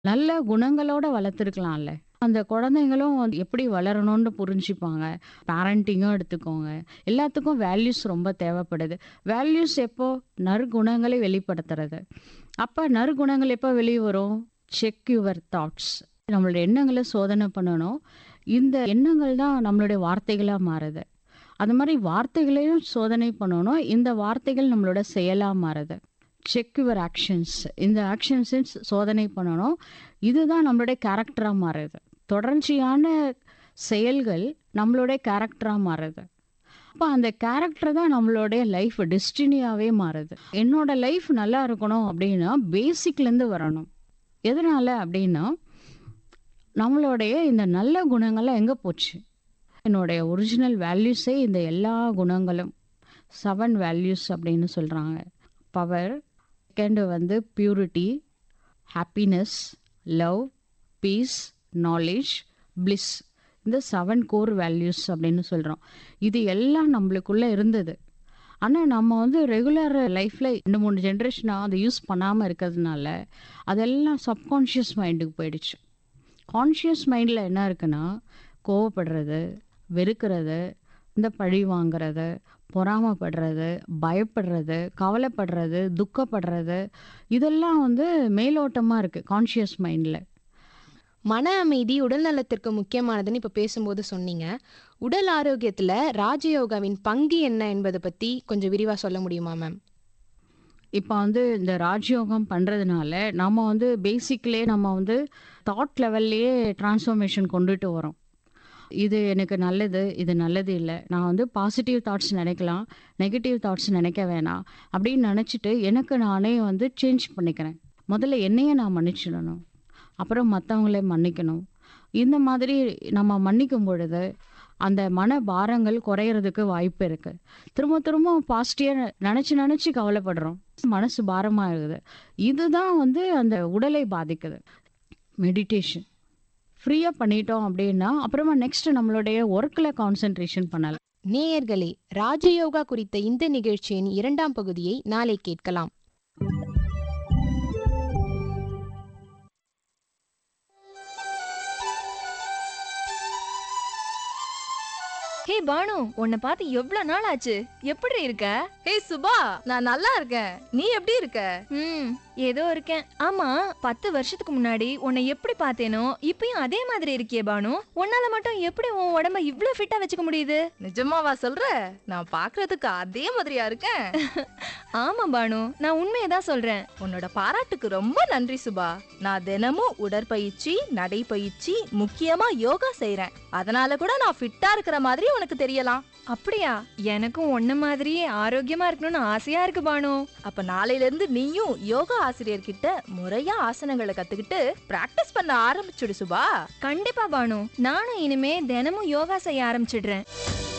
நல்ல குணங்களோட வளர்த்துருக்கலாம்ல. அந்த குழந்தைங்களும் வந்து எப்படி வளரணும்னு புரிஞ்சுப்பாங்க. பேரண்டிங்கும் எடுத்துக்கோங்க. எல்லாத்துக்கும் வேல்யூஸ் ரொம்ப தேவைப்படுது. வேல்யூஸ் எப்போ? நற்குணங்களை வெளிப்படுத்துறது. அப்ப நற்குணங்கள் எப்போ வெளிய வரும்? Check your thoughts. நம்மளுடைய எண்ணங்கள சோதனை பண்ணணும். இந்த எண்ணங்கள் தான் நம்மளுடைய வார்த்தைகளா மாறுது. அந்த மாரி வார்த்தைகளையும் சோதனை பண்ணணும். இந்த வார்த்தைகள் நம்மளோட செயலா மாறுது. Check your actions. இந்த ஆக்ஷன்ஸையும் சோதனை பண்ணணும். இதுதான் நம்மளுடைய கேரக்டரா மாறுது. தொடர்ச்சியான செயல்கள் நம்மளுடைய கேரக்டரா மாறுது. அப்ப அந்த கேரக்டர் தான் நம்மளுடைய லைஃப் டெஸ்டினியாவே மாறுது. என்னோட லைஃப் நல்லா இருக்கணும் அப்படின்னா பேசிக்லேருந்து வரணும். எதனால அப்படின்னா, நம்மளுடைய இந்த நல்ல குணங்கள்லாம் எங்க போச்சு? என்னுடைய ஒரிஜினல் வேல்யூஸே இந்த எல்லா குணங்களும். 7 வேல்யூஸ் அப்படின்னு சொல்றாங்க. பவர், செகண்ட் வந்து purity, happiness, love, peace, knowledge, bliss. இந்த 7 கோர் வேல்யூஸ் அப்படின்னு சொல்றோம். இது எல்லாம் நம்மளுக்குள்ள இருந்தது. ஆனா நம்ம வந்து ரெகுலர் லைஃப்ல 2, 3 ஜெனரேஷனா அத யூஸ் பண்ணாம இருக்கிறதுனால, அதெல்லாம் சப்கான்ஷியஸ் மைண்டுக்கு போயிடுச்சு. கான்ஷியஸ் மைண்ட்ல என்ன இருக்குன்னா, கோவப்படுறது, வெறுக்கிறது, இந்த பழி வாங்குறது, பொறாமைப்படுறது, பயப்படுறது, கவலைப்படுறது, துக்கப்படுறது, இதெல்லாம் வந்து மேலோட்டமா இருக்கு கான்ஷியஸ் மைண்ட்ல. மன அமைதி உடல் நலத்திற்கு முக்கியமானதுன்னு இப்ப பேசும்போது சொன்னீங்க. உடல் ஆரோக்கியத்துல ராஜயோகாவின் பங்கு என்ன என்பது பத்தி கொஞ்சம் விரிவா சொல்ல முடியுமா மேம்? இப்ப வந்து இந்த ராஜயோகம் பண்றதுனால, நம்ம வந்து பேசிக்லயே நம்ம வந்து தாட் லெவல்லயே டிரான்ஸ்ஃபர்மேஷன் கொண்டுட்டு வரோம். இது எனக்கு நல்லது, இது நல்லது இல்ல. நான் வந்து பாசிட்டிவ் தாட்ஸ் நினைக்கலாம். நெகட்டிவ் தாட்ஸ் நினைக்க வேணாம். அப்படின்னு நினைச்சுட்டு எனக்கு நானே வந்து சேஞ்ச் பண்ணிக்கிறேன். முதல்ல என்னைய நான் மன்னிச்சிடணும். அப்புறம் மத்தவங்கள மன்னிக்கணும். இந்த மாதிரி நம்ம மன்னிக்கும் பொழுது, அந்த மன பாரங்கள் குறையறதுக்கு வாய்ப்பு இருக்கு. திரும்ப திரும்ப பாசிட்டிவா நினைச்சு நினைச்சு கவலைப்படுறோம். மனசு பாரமாகுது. இதுதான் வந்து அந்த உடலை பாதிக்குது. மெடிடேஷன். ஃப்ரீயா பண்ணிட்டோம் அப்படின்னா, அப்புறமா நெக்ஸ்ட் நம்மளுடைய ஒர்க்ல கான்சன்ட்ரேஷன் பண்ணலாம். நேயர்களே, ராஜயோகா குறித்த இந்த நிகழ்ச்சியின் இரண்டாம் பகுதியை நாளை கேட்கலாம். ஹே பானு உன்னை பார்த்து எவ்வளவு நாள் ஆச்சு எப்படி இருக்க ஹே சுபா நான் நல்லா இருக்கேன் நீ எப்படி இருக்க ம் ஏதோ இருக்கேன் ஆமா பத்து வருஷத்துக்கு முன்னாடி உன்னை எப்படி பார்த்தேனோ இப்பயும் அதே மாதிரி இருக்கியே பானு உன்னால மட்டும் எப்படி உன் உடம்ப இவ்ளோ ஃபிட்டா வச்சுக்க முடியுது நிஜமாவா சொல்ற நான் பாக்குறதுக்கு அதே மாதிரியா இருக்கேன் ஆமா பானு நான் உண்மையை தான் சொல்றேன் உன்னோட பாராட்டுக்கு ரொம்ப நன்றி சுபா நான் தினமும் உடற்பயிற்சி நடைப்பயிற்சி முக்கியமா யோகா செய்றேன் அதனால கூட நான் ஃபிட்டா இருக்கிற மாதிரி உனக்கு தெரியலாம் அப்படியா எனக்கும் உன்ன மாதிரியே ஆரோக்கியமா இருக்கணும்னு ஆசையா இருக்கு பானு அப்ப நாளையில இருந்து நீயும் யோகா ஆசிரியர்கிட்ட முறையா ஆசனங்களை கத்துக்கிட்டு பிராக்டிஸ் பண்ண ஆரம்பிச்சுடு சுபா கண்டிப்பா பானு நானும் இனிமே தினமும் யோகா செய்ய ஆரம்பிச்சிடுறேன்